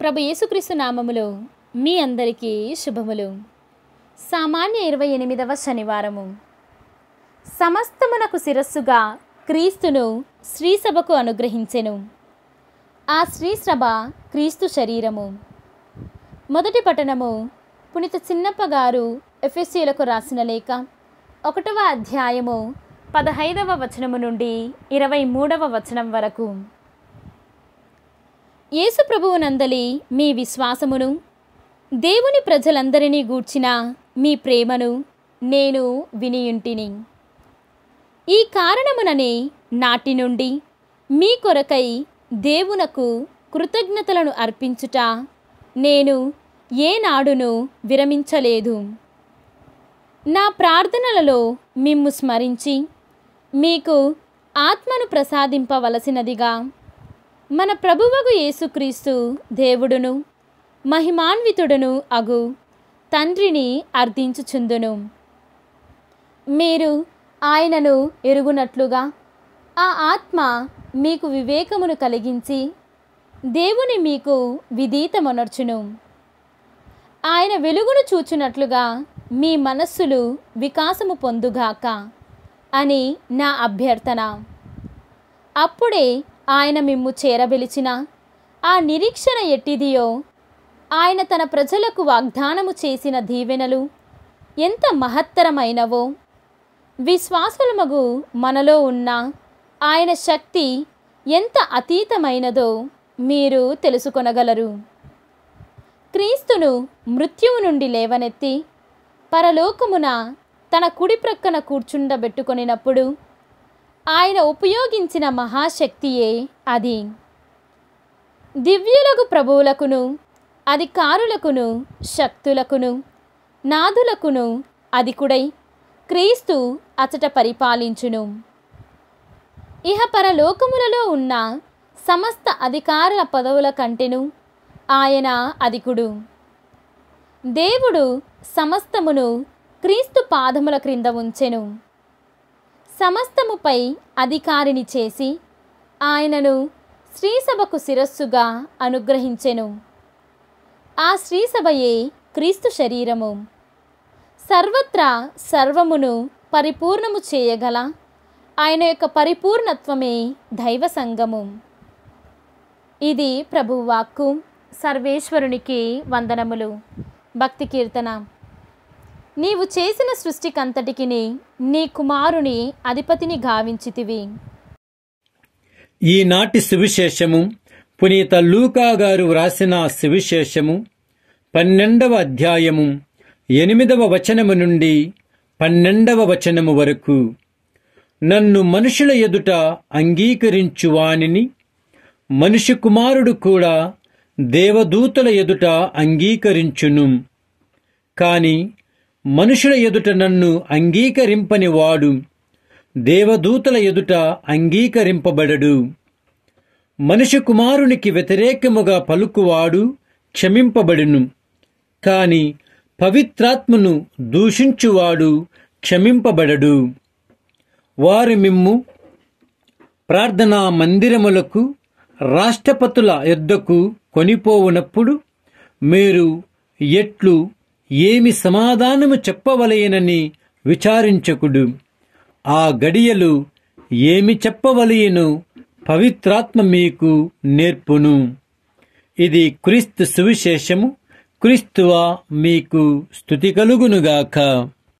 ప్రభు యేసుక్రీస్తు నామములో మీ అందరికీ శుభములు సామాన్య ఇరవై ఎనిమిదవ శనివారము సమస్తమునకు శిరస్సుగా క్రీస్తును శ్రీసభకు అనుగ్రహించెను ఆ శ్రీసభ క్రీస్తు శరీరము మొదటి పట్టణము పునిత చిన్నప్ప గారు ఎఫ్ఎస్సీలకు రాసిన లేఖ ఒకటవ అధ్యాయము పదహైదవ వచనము నుండి ఇరవై మూడవ వచనం వరకు యేసు ప్రభువునందలి మీ విశ్వాసమును దేవుని ప్రజలందరినీ గూర్చిన మీ ప్రేమను నేను వినియుంటిని ఈ కారణముననే నాటి నుండి మీ కొరకై దేవునకు కృతజ్ఞతలను అర్పించుట నేను ఏనాడును విరమించలేదు నా ప్రార్థనలలో మిమ్ము స్మరించి మీకు ఆత్మను ప్రసాదింపవలసినదిగా మన ప్రభువగు యేసుక్రీస్తు దేవుడును మహిమాన్వితుడును అగు తండ్రిని అర్థించుచుందును మీరు ఆయనను ఎరుగునట్లుగా ఆ ఆత్మ మీకు వివేకమును కలిగించి దేవుని మీకు విధీతమొనర్చును ఆయన వెలుగును చూచునట్లుగా మీ మనస్సులు వికాసము పొందుగాక అని నా అభ్యర్థన అప్పుడే ఆయన మిమ్ము చేరబెలిచిన ఆ నిరీక్షణ ఎట్టిదియో ఆయన తన ప్రజలకు వాగ్దానము చేసిన దీవెనలు ఎంత మహత్తరమైనవో విశ్వాసులమగు మనలో ఉన్న ఆయన శక్తి ఎంత అతీతమైనదో మీరు తెలుసుకొనగలరు క్రీస్తును మృత్యువు నుండి లేవనెత్తి పరలోకమున తన కుడి ప్రక్కన కూర్చుండబెట్టుకొనినప్పుడు ఆయన ఉపయోగించిన మహాశక్తియే అది దివ్యులకు ప్రభువులకును అధికారులకును శక్తులకును నాదులకును అధికుడై క్రీస్తు అచట పరిపాలించును ఇహ పరలోకములలో ఉన్న సమస్త అధికారుల పదవుల కంటెను ఆయన అధికుడు దేవుడు సమస్తమును క్రీస్తు పాదముల క్రింద ఉంచెను సమస్తముపై అధికారిని చేసి ఆయనను శ్రీసభకు శిరస్సుగా అనుగ్రహించెను ఆ శ్రీసభయే క్రీస్తు శరీరము సర్వత్రా సర్వమును పరిపూర్ణము చేయగల ఆయన యొక్క పరిపూర్ణత్వమే దైవ సంగము ఇది ప్రభువాక్కు సర్వేశ్వరునికి వందనములు భక్తి కీర్తన నీవు చేసిన సృష్టికంతటికి నీ కుమారుని అధిపతిని గావించితివి ఈనాటి సువిశేషము పునీత లూకా గారు వ్రాసిన సువిశేషము పన్నెండవ అధ్యాయము ఎనిమిదవ వచనము నుండి పన్నెండవ వచనము వరకు నన్ను మనుషుల ఎదుట అంగీకరించువానిని మనిషి కుమారుడు కూడా దేవదూతల ఎదుట అంగీకరించును కాని మనుషుల ఎదుట నన్ను అంగీకరింపని వాడు దేవదూతల ఎదుట అంగీకరింపబడడు మనిషి కుమారునికి వ్యతిరేకముగా పలుకువాడు క్షమింపబడును కాని పవిత్రాత్మను దూషించువాడు క్షమింపబడడు వారు మిమ్ము ప్రార్థనా మందిరములకు రాష్ట్రపతుల యొద్దకు కొనిపోవునప్పుడు మీరు ఎట్లు ఏమి సమాధానము చెప్పవలయనని విచారించకుడు ఆ గడియలు ఏమి చెప్పవలయను పవిత్రాత్మ మీకు నేర్పును ఇది క్రీస్తు సువిశేషము క్రీస్తువ మీకు స్థుతి కలుగునుగాక